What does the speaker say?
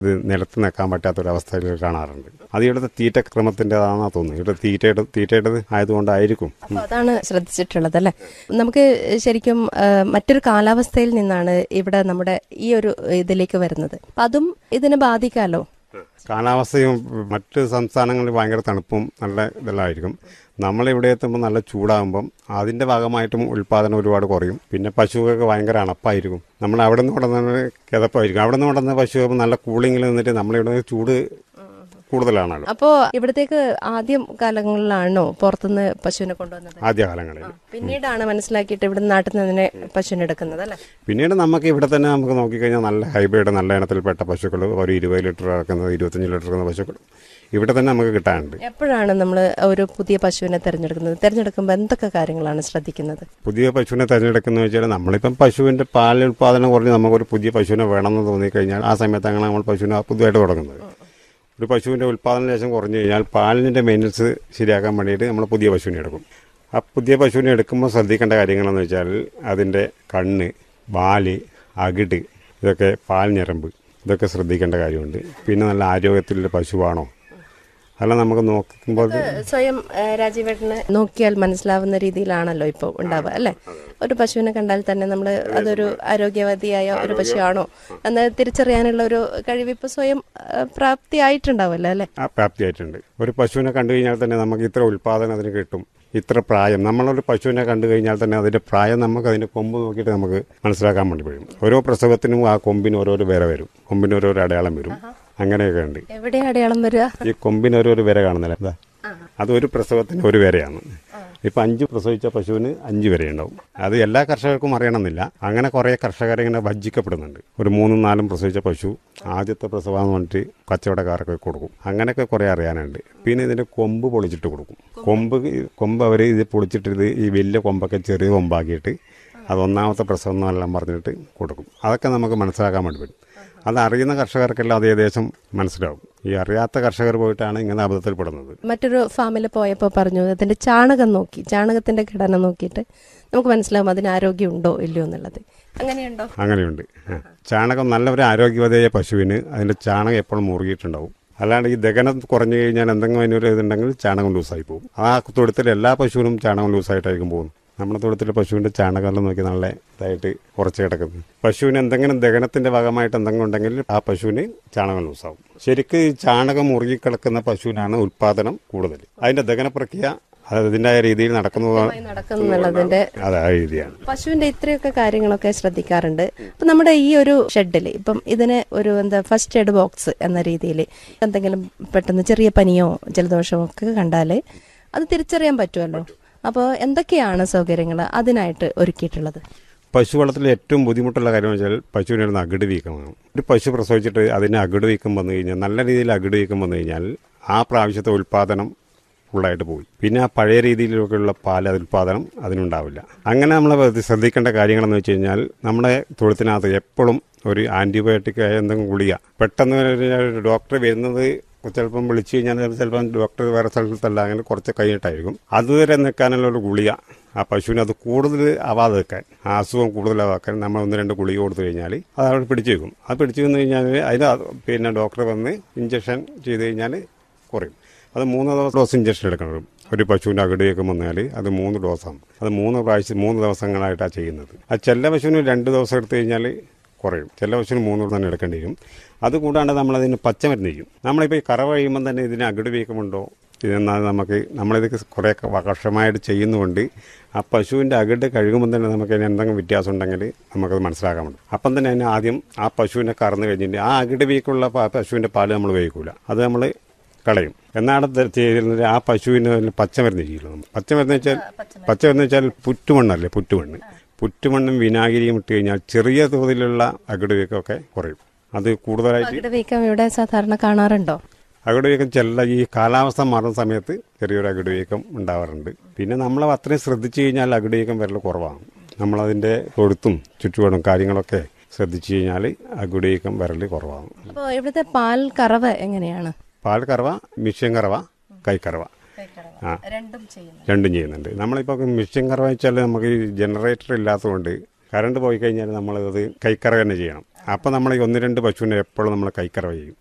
ഇത് നിലത്ത് നിൽക്കാൻ പറ്റാത്തൊരവസ്ഥയിൽ കാണാറുണ്ട് അത് ഇവിടുത്തെ തീറ്റ ക്രമത്തിൻ്റെതാണെന്നാ തോന്നുന്നു ഇവിടെ തീറ്റയുടെ തീറ്റയുടേത് ആയതുകൊണ്ടായിരിക്കും അപ്പൊ അതാണ് ശ്രദ്ധിച്ചിട്ടുള്ളത് അല്ലെ നമുക്ക് ശരിക്കും ആ, മറ്റൊരു കാലാവസ്ഥയിൽ നിന്നാണ് ഇവിടെ നമ്മുടെ ഈ ഒരു ഇതിലേക്ക് വരുന്നത് അപ്പൊ അതും ഇതിനെ ബാധിക്കാലോ കാലാവസ്ഥയും മറ്റ് സംസ്ഥാനങ്ങളിൽ ഭയങ്കര തണുപ്പും നല്ല ഇതെല്ലാം ആയിരിക്കും നമ്മളിവിടെ എത്തുമ്പോൾ നല്ല ചൂടാകുമ്പം അതിൻ്റെ ഭാഗമായിട്ടും ഉൽപ്പാദനം ഒരുപാട് കുറയും പിന്നെ പശുക്കൾക്ക് ഭയങ്കര അണപ്പായിരിക്കും നമ്മൾ അവിടെ നിന്ന് കൊണ്ടുവന്ന കിതപ്പായിരിക്കും അവിടെ നിന്ന് കൊണ്ടുവന്ന പശു നല്ല കൂളിങ്ങിൽ നിന്നിട്ട് നമ്മളിവിടെ ചൂട് കൂടുതലാണല്ലോ അപ്പോ ഇവിടത്തേക്ക് ആദ്യം കാലങ്ങളിലാണോ പുറത്തുനിന്ന് പശുവിനെ കൊണ്ടുവന്നത് ആദ്യകാലങ്ങളിൽ പിന്നീടാണ് മനസ്സിലാക്കിയിട്ട് ഇവിടെ നാട്ടിൽ നിന്ന് തന്നെ പശുവിനെ എടുക്കുന്നത് അല്ലെ പിന്നീട് നമുക്ക് ഇവിടെ തന്നെ നമുക്ക് നോക്കിക്കഴിഞ്ഞാൽ നല്ല ഹൈബ്രിഡ് നല്ല ഇനത്തിൽപ്പെട്ട പശുക്കൾ ഒരു ഇരുപത് ലിറ്റർ ഇറക്കുന്നത് ഇരുപത്തഞ്ച് ലിറ്റർ ഇറക്കുന്ന പശുക്കൾ ഇവിടെ തന്നെ നമുക്ക് കിട്ടാനുണ്ട് എപ്പോഴാണ് നമ്മൾ ഒരു പുതിയ പശുവിനെ തിരഞ്ഞെടുക്കുന്നത് തിരഞ്ഞെടുക്കുമ്പോൾ എന്തൊക്കെ കാര്യങ്ങളാണ് ശ്രദ്ധിക്കുന്നത് പുതിയ പശുവിനെ തിരഞ്ഞെടുക്കുന്നത് വെച്ചാൽ നമ്മളിപ്പം പശുവിൻ്റെ പാൽ ഉൽപ്പാദനം കുറഞ്ഞ് നമുക്കൊരു പുതിയ പശുവിനെ വേണമെന്ന് തോന്നിക്കഴിഞ്ഞാൽ ആ സമയത്താണ് നമ്മൾ പശുവിനെ പുതുതായിട്ട് തുടങ്ങുന്നത് ഒരു പശുവിൻ്റെ ഉൽപ്പാദന ലേശം കുറഞ്ഞു കഴിഞ്ഞാൽ പാലിൻ്റെ മെയിൻ്റനൻസ് ശരിയാക്കാൻ വേണ്ടിയിട്ട് നമ്മൾ പുതിയ പശുവിനെ എടുക്കും ആ പുതിയ പശുവിനെ എടുക്കുമ്പോൾ ശ്രദ്ധിക്കേണ്ട കാര്യങ്ങളെന്ന് വെച്ചാൽ അതിൻ്റെ കണ്ണ് വാല് അകിട് ഇതൊക്കെ പാൽ ഞരമ്പ് ഇതൊക്കെ ശ്രദ്ധിക്കേണ്ട കാര്യമുണ്ട് പിന്നെ നല്ല ആരോഗ്യത്തിലുള്ള പശുവാണോ അല്ല നമുക്ക് നോക്കുമ്പോൾ സ്വയം ആ, രാജീവേട്ടന് നോക്കിയാൽ മനസ്സിലാവുന്ന രീതിയിലാണല്ലോ ഇപ്പോൾ ഉണ്ടാവുക അല്ലെ ഒരു പശുവിനെ കണ്ടാൽ തന്നെ നമ്മൾ അതൊരു ആരോഗ്യവതിയായ ഒരു പശുവാണോ എന്ന് തിരിച്ചറിയാനുള്ള ഒരു കഴിവ് ഇപ്പൊ സ്വയം ആ, പ്രാപ്തിയായിട്ടുണ്ടാവുമല്ലോ അല്ലെ ആ പ്രാപ്തിയായിട്ടുണ്ട് ഒരു പശുവിനെ കണ്ടു കഴിഞ്ഞാൽ തന്നെ നമുക്ക് ഇത്ര ഉൽപ്പാദനം അതിന് കിട്ടും ഇത്ര പ്രായം നമ്മളൊരു പശുവിനെ കണ്ടു കഴിഞ്ഞാൽ തന്നെ അതിന്റെ പ്രായം നമുക്ക് അതിന്റെ കൊമ്പ് നോക്കിയിട്ട് നമുക്ക് മനസ്സിലാക്കാൻ വേണ്ടി കഴിയും ഓരോ പ്രസവത്തിനും ആ കൊമ്പിന് ഓരോരോ വിര വരും കൊമ്പിന് ഓരോരോ അടയാളം വരും അങ്ങനെയൊക്കെ ഉണ്ട് എവിടെ അടയാളം വരിക ഈ കൊമ്പിന് ഓരോരോ വിര കാണുന്നില്ല ഇതാ. അത് ഒരു പ്രസവത്തിന് ഒരു വിരയാണ് ഇപ്പൊ അഞ്ച് പ്രസവിച്ച പശുവിന് അഞ്ച് വരെയുണ്ടാവും അത് എല്ലാ കർഷകർക്കും അറിയണമെന്നില്ല അങ്ങനെ കുറെ കർഷകരെ ഇങ്ങനെ വഞ്ചിക്കപ്പെടുന്നുണ്ട് ഒരു മൂന്നും നാലും പ്രസവിച്ച പശു ആദ്യത്തെ പ്രസവം പറഞ്ഞിട്ട് കച്ചവടക്കാർക്ക് കൊടുക്കും അങ്ങനെയൊക്കെ കുറെ അറിയാനുണ്ട് പിന്നെ ഇതിന്റെ കൊമ്പ് പൊളിച്ചിട്ട് കൊടുക്കും കൊമ്പ് കൊമ്പ് അവർ ഇത് പൊളിച്ചിട്ട് ഇത് ഈ വലിയ കൊമ്പൊക്കെ ചെറിയ കൊമ്പാക്കിയിട്ട് അത് ഒന്നാമത്തെ പ്രസവം എന്നെല്ലാം പറഞ്ഞിട്ട് കൊടുക്കും അതൊക്കെ നമുക്ക് മനസ്സിലാക്കാൻ വേണ്ടി പറ്റും അത് അറിയുന്ന കർഷകർക്കെല്ലാം അത് ഏകദേശം മനസ്സിലാവും ഈ അറിയാത്ത കർഷകർ പോയിട്ടാണ് ഇങ്ങനെ അബദ്ധത്തിൽപ്പെടുന്നത് മറ്റൊരു ഫാമിൽ പോയപ്പോൾ പറഞ്ഞു അതിന്റെ ചാണകം നോക്കി ചാണകത്തിന്റെ ഘടന നോക്കിയിട്ട് നമുക്ക് മനസ്സിലാവും അതിന് ആരോഗ്യമുണ്ടോ ഇല്ലയോ എന്നുള്ളത് അങ്ങനെയുണ്ടോ അങ്ങനെയുണ്ട് ആ. ചാണകം നല്ല ഒരു ആരോഗ്യവതയായ പശുവിന് അതിന്റെ ചാണകം എപ്പോഴും മുറുകിയിട്ടുണ്ടാവും അല്ലാണ്ട് ഈ ദഹനം കുറഞ്ഞു കഴിഞ്ഞാൽ എന്തെങ്കിലും അതിനൊരു ഇതുണ്ടെങ്കിൽ ചാണകം ലൂസായി പോകും ആ തൊഴുത്തിൽ എല്ലാ പശുവിനും ചാണകം ലൂസായിട്ടായിരിക്കും പോകുന്നത് നമ്മുടെ തൊഴുത്തിലെ പശുവിന്റെ ചാണകം നോക്കി നല്ല ഇതായിട്ട് കുറച്ച് കിടക്കുന്നത് പശുവിന് എന്തെങ്കിലും ദഹനത്തിന്റെ ഭാഗമായിട്ട് എന്തെങ്കിലും ഉണ്ടെങ്കിൽ ആ പശുവിന് ചാണകം ലൂസാവും ശരിക്ക് ഈ ചാണകം മുറുകിക്കിടക്കുന്ന പശുവിനാണ് ഉൽപാദനം കൂടുതൽ അതിന്റെ ദഹന പ്രക്രിയ അതിൻ്റെതായ രീതിയിൽ നടക്കുന്നത് നടക്കുന്നുള്ളതിന്റെ അത് ആ രീതിയാണ് പശുവിന്റെ ഇത്രയൊക്കെ കാര്യങ്ങളൊക്കെ ശ്രദ്ധിക്കാറുണ്ട് അപ്പൊ നമ്മുടെ ഈ ഒരു ഷെഡിൽ ഇപ്പം ഇതിന് ഒരു എന്താ ഫസ്റ്റ് എയ്ഡ് ബോക്സ് എന്ന രീതിയിൽ എന്തെങ്കിലും പെട്ടെന്ന് ചെറിയ പനിയോ ജലദോഷമോ ഒക്കെ കണ്ടാൽ അത് തിരിച്ചറിയാൻ പറ്റുമല്ലോ അപ്പോൾ എന്തൊക്കെയാണ് സൗകര്യങ്ങൾ അതിനായിട്ട് ഒരുക്കിയിട്ടുള്ളത് പശു വളർത്തൽ ഏറ്റവും ബുദ്ധിമുട്ടുള്ള കാര്യം വെച്ചാൽ പശുവിന് ഒരു അകിട് വീക്കമാണ് ഒരു പശു പ്രസവിച്ചിട്ട് അതിന് അകിട് വീക്കം വന്നു കഴിഞ്ഞാൽ നല്ല രീതിയിൽ അകിട് വീക്കം വന്നു കഴിഞ്ഞാൽ ആ പ്രാവശ്യത്തെ ഉൽപ്പാദനം ഫുള്ളായിട്ട് പോയി പിന്നെ ആ പഴയ രീതിയിലൊക്കെയുള്ള പാൽ അത് ഉൽപ്പാദനം അതിനുണ്ടാവില്ല അങ്ങനെ നമ്മൾ ശ്രദ്ധിക്കേണ്ട കാര്യങ്ങളെന്ന് വെച്ച് കഴിഞ്ഞാൽ നമ്മുടെ തൊഴുത്തിനകത്ത് എപ്പോഴും ഒരു ആന്റിബയോട്ടിക് ആയ എന്തെങ്കിലും ഗുളിക പെട്ടെന്ന് ഒരു ഡോക്ടർ വരുന്നത് ചിലപ്പം വിളിച്ചു കഴിഞ്ഞാൽ ചിലപ്പം ഡോക്ടർ വേറെ സ്ഥലത്തല്ല അങ്ങനെ കുറച്ച് കഴിഞ്ഞിട്ടായിരിക്കും അതുവരെ നിൽക്കാനുള്ള ഒരു ഗുളിക ആ പശുവിന് അത് കൂടുതൽ ആവാതെ നിൽക്കാൻ ആ അസുഖം കൂടുതലാവാക്കാൻ നമ്മൾ ഒന്ന് രണ്ട് ഗുളിക കൊടുത്തു കഴിഞ്ഞാൽ അത് അവിടെ പിടിച്ചു വെക്കും അത് പിടിച്ചു വന്നു കഴിഞ്ഞാൽ അതിന് അത് പിന്നെ ഡോക്ടർ വന്ന് ഇഞ്ചക്ഷൻ ചെയ്ത് കഴിഞ്ഞാൽ കുറയും അത് മൂന്ന് ദിവസം ഡോസ് ഇഞ്ചക്ഷൻ എടുക്കണം ഒരു പശുവിൻ്റെ അകിടിയൊക്കെ വന്നാൽ അത് മൂന്ന് ഡോസാണ് അത് മൂന്ന് പ്രാവശ്യം മൂന്ന് ദിവസങ്ങളായിട്ടാണ് ചെയ്യുന്നത് അത് ചില പശുവിന് രണ്ട് ദിവസം എടുത്തു കഴിഞ്ഞാൽ കുറയും ചില പശുവിന് മൂന്ന് തന്നെ എടുക്കേണ്ടി വരും അതുകൂടാണ്ട് നമ്മളതിന് പച്ചമരുന്ന് ചെയ്യും നമ്മളിപ്പോൾ ഈ കറവ കഴിയുമ്പം തന്നെ ഇതിന് അകിട് വീക്കമുണ്ടോ ഇതെന്നാൽ നമുക്ക് നമ്മളിത് കുറേ വർഷമായിട്ട് ചെയ്യുന്നതുകൊണ്ട് ആ പശുവിൻ്റെ അകിട് കഴുകുമ്പോൾ തന്നെ നമുക്ക് അതിന് എന്തെങ്കിലും വ്യത്യാസം ഉണ്ടെങ്കിൽ നമുക്കത് മനസ്സിലാക്കാൻ പറ്റും അപ്പം തന്നെ അതിന് ആദ്യം ആ പശുവിനെ കറന്നു കഴിഞ്ഞിട്ട് ആ അകിട് വീക്കുള്ള പ- പശുവിൻ്റെ പാല് നമ്മൾ ഉപയോഗിക്കൂല അത് നമ്മൾ കളയും എന്നാണ് ഇത് ചെയ്യുന്നത് ആ പശുവിന് അതിന് പച്ചമരുന്ന് ചെയ്യുള്ളൂ നമ്മൾ പച്ചമരുന്ന് വെച്ചാൽ പച്ചമരുന്ന് വെച്ചാൽ പുറ്റുമണ്ണല്ലേ പുറ്റുമണ്ണ് പുറ്റുമണ്ണും വിനാഗിരിയും ഇട്ട് കഴിഞ്ഞാൽ ചെറിയ തോതിലുള്ള അകിട് വീക്കമൊക്കെ കുറയും അത് കൂടുതലായിട്ട് അകിട് വീക്കം ഇവിടെ സാധാരണ കാണാറുണ്ടോ അകിട് വീക്കം ചില ഈ കാലാവസ്ഥ മാറുന്ന സമയത്ത് ചെറിയൊരു അകിട് വീക്കം ഉണ്ടാവാറുണ്ട് പിന്നെ നമ്മൾ അത്രയും ശ്രദ്ധിച്ചു കഴിഞ്ഞാൽ അകിട് വീക്കം വരൽ കുറവാണ് നമ്മളതിൻ്റെ തൊഴുത്തും ചുറ്റുപാടും കാര്യങ്ങളൊക്കെ ശ്രദ്ധിച്ചു കഴിഞ്ഞാൽ അകിട് വീക്കം വരൽ കുറവാണ് അപ്പോൾ ഇവിടുത്തെ പാൽ കറവ് എങ്ങനെയാണ് പാൽ കറവ മിഷ്യൻ കറവ കൈക്കറവ ആ രണ്ടും ചെയ്യുന്നു രണ്ടും ചെയ്യുന്നുണ്ട് നമ്മളിപ്പോൾ മിഷ്യൻ കറവ വെച്ചാൽ നമുക്ക് ഈ ജനറേറ്റർ ഇല്ലാത്തതുകൊണ്ട് കറണ്ട് പോയി കഴിഞ്ഞാൽ നമ്മളത് കൈക്കറ തന്നെ ചെയ്യണം അപ്പം നമ്മൾ ഈ ഒന്ന് രണ്ട് പശുവിനെ എപ്പോഴും നമ്മൾ കൈക്കറവ് ചെയ്യും